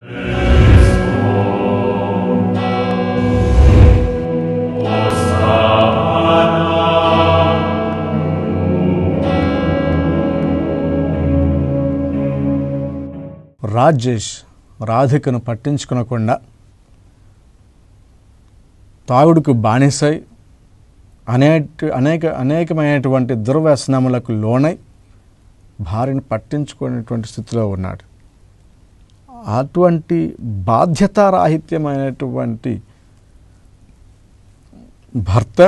రాజేష్ రాధికను పట్టించుకునకుండా తాగుడుకు బానిసై అనేక అనేక అనేకమైనటువంటి దుర్వ్యసనములకు లోనై భార్యను పట్టించుకునేటువంటి స్థితిలో ఉన్నాడు అటువంటి బాధ్యతారాహిత్యమైనటువంటి భర్త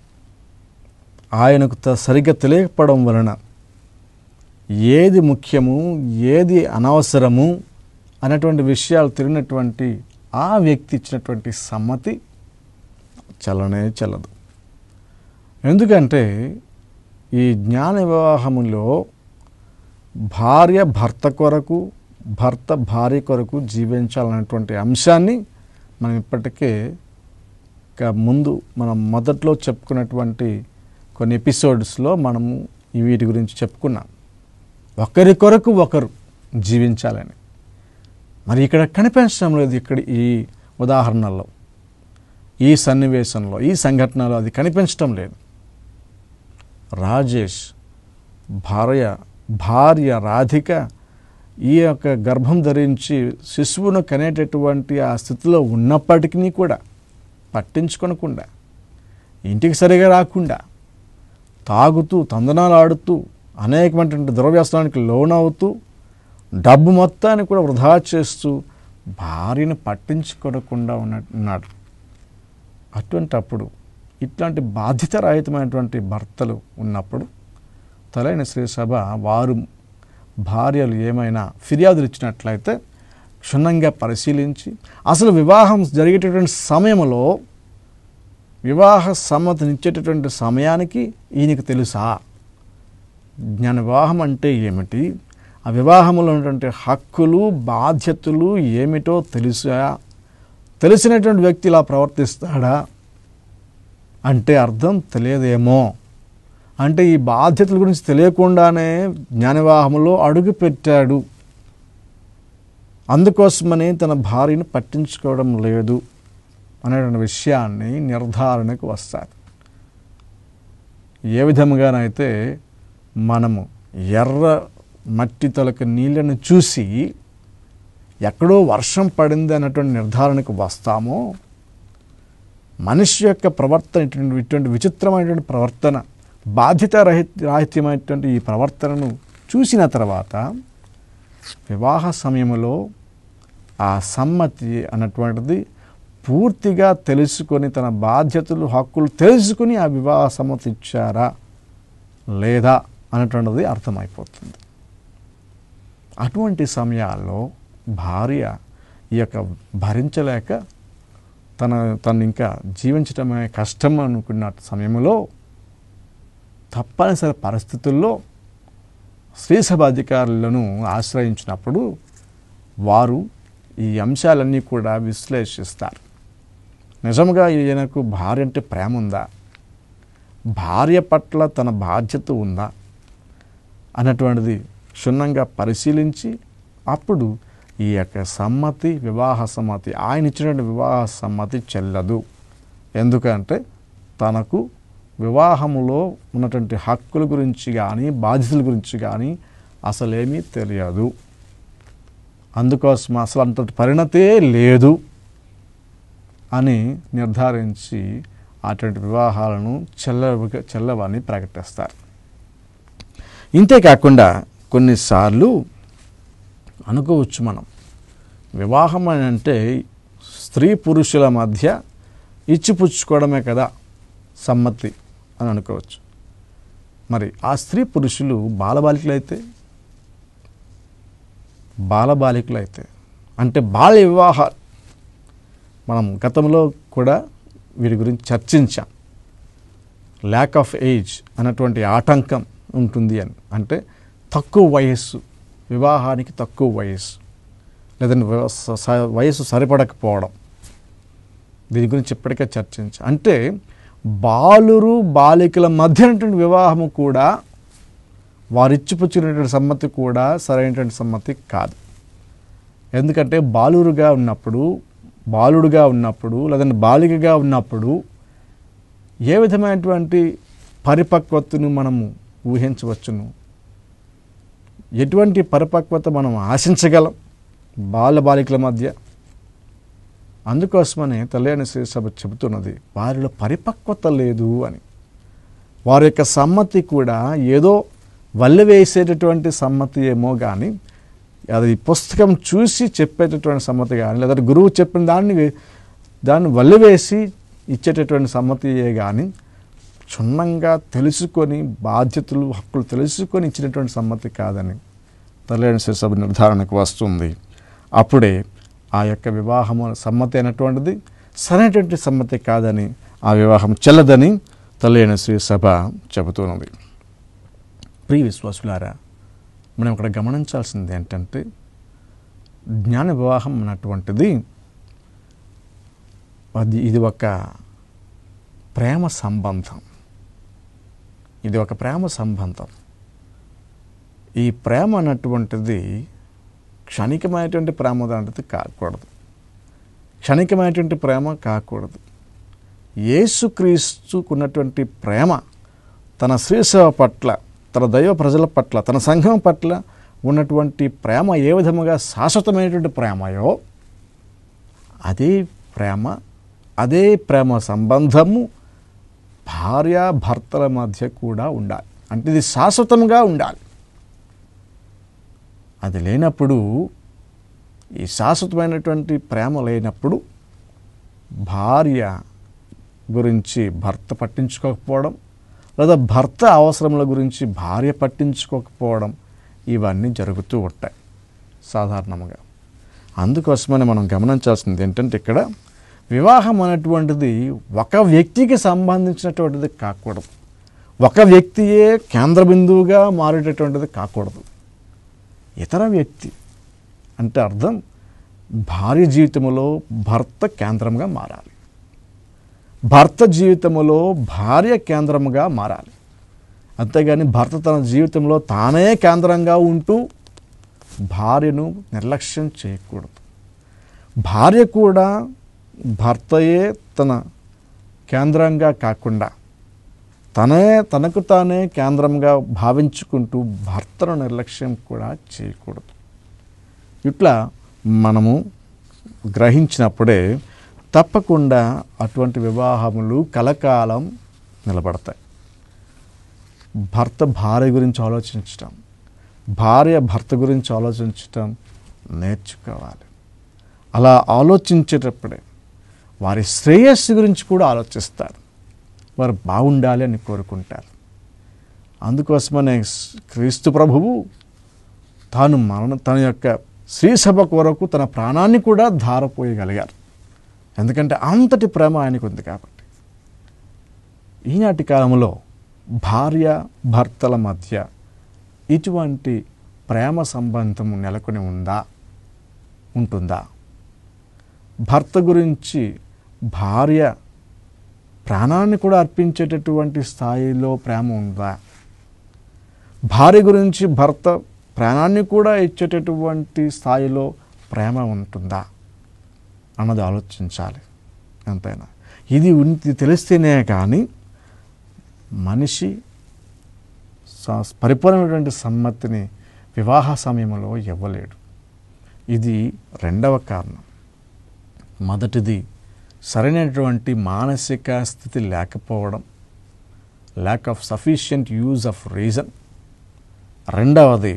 ఆయనకు త- సరిగ్గా తెలియకపోవడం వలన ఏది ముఖ్యము ఏది అనవసరము అనేటువంటి విషయాలు తెలియనటువంటి ఆ వ్యక్తి ఇచ్చినటువంటి సమ్మతి చల్లనే చల్లదు ఎందుకంటే ఈ జ్ఞాన వివాహములో భార్య భర్త కొరకు భర్త భార్య కొరకు జీవించాలనేటువంటి అంశాన్ని మనం ఇప్పటికే ఇక ముందు మనం మొదట్లో చెప్పుకున్నటువంటి కొన్ని ఎపిసోడ్స్లో మనము ఈ వీటి గురించి చెప్పుకున్నాం ఒకరి కొరకు ఒకరు జీవించాలని మరి ఇక్కడ కనిపించడం లేదు ఇక్కడ ఈ ఉదాహరణలో ఈ సన్నివేశంలో ఈ సంఘటనలో అది కనిపించడం లేదు రాజేష్ భార్య భార్య రాధిక ఈ యొక్క గర్భం ధరించి శిశువును కనేటటువంటి ఆ స్థితిలో ఉన్నప్పటికీ కూడా పట్టించుకొనకుండా ఇంటికి సరిగా రాకుండా తాగుతూ తందనాలు ఆడుతూ అనేకమైనటువంటి దుర్వ్యసనానికి లోనవుతూ డబ్బు మొత్తాన్ని కూడా వృధా చేస్తూ భార్యను పట్టించుకోకుండా ఉన్న ఉన్నాడు అటువంటి అప్పుడు ఇట్లాంటి బాధ్యతారహితమైనటువంటి భర్తలు ఉన్నప్పుడు తలైన శ్రీసభ వారు భార్యలు ఏమైనా ఫిర్యాదులు ఇచ్చినట్లయితే క్షుణ్ణంగా పరిశీలించి అసలు వివాహం జరిగేటటువంటి సమయంలో వివాహ సమ్మతినిచ్చేటటువంటి సమయానికి ఈయనకు తెలుసా జ్ఞాన వివాహం అంటే ఏమిటి ఆ వివాహంలో ఉన్నటువంటి హక్కులు బాధ్యతలు ఏమిటో తెలుసా తెలిసినటువంటి వ్యక్తి ఇలా ప్రవర్తిస్తాడా అంటే అర్థం తెలియదేమో అంటే ఈ బాధ్యతల గురించి తెలియకుండానే జ్ఞాన వివాహంలో అడుగు పెట్టాడు అందుకోసమని తన భార్యను పట్టించుకోవడం లేదు అనేటువంటి విషయాన్ని నిర్ధారణకు వస్తారు ఏ విధముగానైతే మనము ఎర్ర మట్టి తొలక నీళ్ళను చూసి ఎక్కడో వర్షం పడింది అన్నటువంటి నిర్ధారణకు వస్తామో మనిషి యొక్క ప్రవర్తన ఇటువంటి ఇటువంటి విచిత్రమైనటువంటి ప్రవర్తన బాధ్యత రహిత రాహిత్యమైనటువంటి ఈ ప్రవర్తనను చూసిన తర్వాత వివాహ సమయంలో ఆ సమ్మతి అన్నటువంటిది పూర్తిగా తెలుసుకొని తన బాధ్యతలు హక్కులు తెలుసుకుని ఆ వివాహ సమ్మతి ఇచ్చారా లేదా అనేటువంటిది అర్థమైపోతుంది అటువంటి సమయాల్లో భార్య ఈ యొక్క భరించలేక తన తను ఇంకా జీవించడమే కష్టం అనుకున్న సమయంలో తప్పనిసరి పరిస్థితుల్లో శ్రీసభ అధికారులను ఆశ్రయించినప్పుడు వారు ఈ అంశాలన్నీ కూడా విశ్లేషిస్తారు నిజంగా ఈయనకు భార్య అంటే ప్రేమ ఉందా భార్య పట్ల తన బాధ్యత ఉందా అన్నటువంటిది క్షుణ్ణంగా పరిశీలించి అప్పుడు ఈ యొక్క సమ్మతి వివాహ సమ్మతి ఆయన ఇచ్చినటువంటి వివాహ సమ్మతి చెల్లదు ఎందుకంటే తనకు వివాహములో ఉన్నటువంటి హక్కుల గురించి కానీ బాధ్యతల గురించి కానీ అసలేమీ తెలియదు అందుకోసం అసలు అంతటి పరిణతే లేదు అని నిర్ధారించి అటువంటి వివాహాలను చెల్లవ చెల్లవని ప్రకటిస్తారు ఇంతేకాకుండా కొన్నిసార్లు అనుకోవచ్చు మనం వివాహం అని అంటే స్త్రీ పురుషుల మధ్య ఇచ్చిపుచ్చుకోవడమే కదా సమ్మతి అని అనుకోవచ్చు మరి ఆ స్త్రీ పురుషులు బాలబాలికలైతే బాలబాలికలైతే అంటే బాల్య వివాహాలు మనం గతంలో కూడా వీరి గురించి చర్చించాం ల్యాక్ ఆఫ్ ఏజ్ అన్నటువంటి ఆటంకం ఉంటుంది అని అంటే తక్కువ వయస్సు వివాహానికి తక్కువ వయస్సు లేదంటే వ- స- స- వయస్సు సరిపడకపోవడం దీని గురించి ఇప్పటికే చర్చించా అంటే బాలురు బాలికల మధ్య ఉన్నటువంటి వివాహము కూడా వారిచ్చిపుచ్చినటువంటి సమ్మతి కూడా సరైనటువంటి సమ్మతి కాదు ఎందుకంటే బాలురుగా ఉన్నప్పుడు బాలుడుగా ఉన్నప్పుడు లేదంటే బాలికగా ఉన్నప్పుడు ఏ విధమైనటువంటి పరిపక్వతను మనము ఊహించవచ్చును ఎటువంటి పరిపక్వత మనం ఆశించగలం బాల బాలికల మధ్య అందుకోసమనే తల్లిని శ్రీసభ చెబుతున్నది వారిలో పరిపక్వత లేదు అని వారి యొక్క సమ్మతి కూడా ఏదో వల్లె వేసేటటువంటి సమ్మతి ఏమో కానీ అది పుస్తకం చూసి చెప్పేటటువంటి సమ్మతి కానీ లేదంటే గురువు చెప్పిన దాన్ని వే- దాన్ని వల్లె వేసి ఇచ్చేటటువంటి సమ్మతియే కానీ క్షుణ్ణంగా తెలుసుకొని బాధ్యతలు హక్కులు తెలుసుకొని ఇచ్చినటువంటి సమ్మతి కాదని తల్లిని శిశుభ నిర్ధారణకు వస్తుంది అప్పుడే ఆ యొక్క వివాహము సమ్మతి అయినటువంటిది సరైనటువంటి సమ్మతి కాదని ఆ వివాహం చెల్లదని తల్లిన శ్రీ సభ చెబుతున్నది ప్రియ విశ్వాసులారా మనం ఇక్కడ గమనించాల్సింది ఏంటంటే జ్ఞాన వివాహం అన్నటువంటిది అది ఇది ఒక ప్రేమ సంబంధం ఇది ఒక ప్రేమ సంబంధం ఈ ప్రేమ అన్నటువంటిది క్షణికమైనటువంటి ప్రేమ లాంటిది కాకూడదు క్షణికమైనటువంటి ప్రేమ కాకూడదు యేసుక్రీస్తుకున్నటువంటి ప్రేమ తన శ్రీసేవ పట్ల తన దైవ ప్రజల పట్ల తన సంఘం పట్ల ఉన్నటువంటి ప్రేమ ఏ విధముగా శాశ్వతమైనటువంటి ప్రేమయో అదే ప్రేమ అదే ప్రేమ సంబంధము భార్య భర్తల మధ్య కూడా ఉండాలి అంటే ఇది శాశ్వతంగా ఉండాలి అది లేనప్పుడు ఈ శాశ్వతమైనటువంటి ప్రేమ లేనప్పుడు భార్య గురించి భర్త పట్టించుకోకపోవడం లేదా భర్త అవసరముల గురించి భార్య పట్టించుకోకపోవడం ఇవన్నీ జరుగుతూ ఉంటాయి సాధారణంగా అందుకోసమని మనం గమనించాల్సింది ఏంటంటే ఇక్కడ వివాహం అనేటువంటిది ఒక వ్యక్తికి సంబంధించినటువంటిది కాకూడదు ఒక వ్యక్తియే కేంద్ర బిందువుగా మారేటటువంటిది కాకూడదు ఇతర వ్యక్తి అంటే అర్థం భార్య జీవితంలో భర్త కేంద్రంగా మారాలి భర్త జీవితంలో భార్య కేంద్రంగా మారాలి అంతేగాని భర్త తన జీవితంలో తానే కేంద్రంగా ఉంటూ భార్యను నిర్లక్ష్యం చేయకూడదు భార్య కూడా భర్తయే తన కేంద్రంగా కాకుండా తనే తనకు తానే కేంద్రంగా భావించుకుంటూ భర్తను నిర్లక్ష్యం కూడా చేయకూడదు ఇట్లా మనము గ్రహించినప్పుడే తప్పకుండా అటువంటి వివాహములు కలకాలం నిలబడతాయి భర్త భార్య గురించి ఆలోచించటం భార్య భర్త గురించి ఆలోచించటం నేర్చుకోవాలి అలా ఆలోచించేటప్పుడే వారి శ్రేయస్సు గురించి కూడా ఆలోచిస్తారు వారు బాగుండాలి అని కోరుకుంటారు అందుకోసమనే క్రీస్తు ప్రభువు తాను మరణ తన యొక్క శ్రీసభ కొరకు తన ప్రాణాన్ని కూడా ధారపోయగలిగారు ఎందుకంటే అంతటి ప్రేమ ఆయనకు ఉంది కాబట్టి ఈనాటి కాలంలో భార్య భర్తల మధ్య ఇటువంటి ప్రేమ సంబంధం నెలకొని ఉందా ఉంటుందా భర్త గురించి భార్య ప్రాణాన్ని కూడా అర్పించేటటువంటి స్థాయిలో ప్రేమ ఉందా భార్య గురించి భర్త ప్రాణాన్ని కూడా ఇచ్చేటటువంటి స్థాయిలో ప్రేమ ఉంటుందా అన్నది ఆలోచించాలి ఎంతైనా ఇది ఉన్- తెలిస్తేనే కానీ మనిషి స- పరిపూర్ణమైనటువంటి సమ్మతిని వివాహ సమయంలో ఇవ్వలేడు ఇది రెండవ కారణం మొదటిది సరైనటువంటి మానసిక స్థితి లేకపోవడం lack of sufficient use of reason రెండవది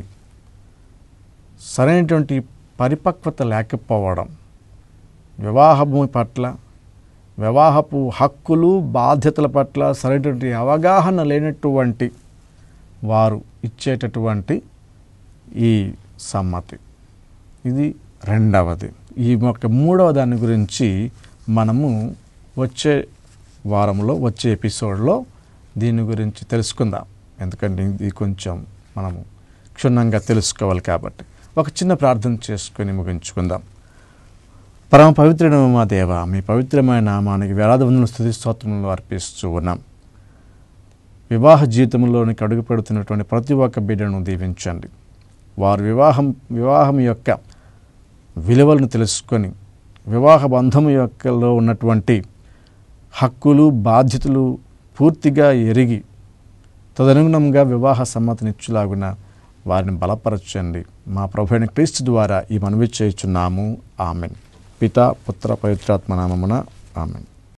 సరైనటువంటి పరిపక్వత లేకపోవడం వివాహము పట్ల వివాహపు హక్కులు బాధ్యతల పట్ల సరైనటువంటి అవగాహన లేనటువంటి వారు ఇచ్చేటటువంటి ఈ సమ్మతి ఇది రెండవది ఈ యొక్క మూడవ దాని గురించి మనము వచ్చే వారంలో వచ్చే ఎపిసోడ్లో దీని గురించి తెలుసుకుందాం ఎందుకంటే ఇది కొంచెం మనము క్షుణ్ణంగా తెలుసుకోవాలి కాబట్టి ఒక చిన్న ప్రార్థన చేసుకొని ముగించుకుందాం పరమ పవిత్రుడైన మా దేవ మీ పవిత్రమైన నామానికి వేలాది వందల స్థుతి స్తోత్రములు అర్పిస్తూ ఉన్నాం వివాహ జీవితంలోనికి అడుగు పెడుతున్నటువంటి ప్రతి ఒక్క బిడ్డను దీవించండి వారు వివాహం వివాహం యొక్క విలువలను తెలుసుకొని వివాహ బంధం యొక్కలో ఉన్నటువంటి హక్కులు బాధ్యతలు పూర్తిగా ఎరిగి తదనుగుణంగా వివాహ సమ్మతినిచ్చులాగున వారిని బలపరచండి మా ప్రభు అయిన క్రీస్తు ద్వారా ఈ మనవి చేయుచున్నాము ఆమెన్ పిత పుత్ర పవిత్రాత్మ నామమున ఆమెన్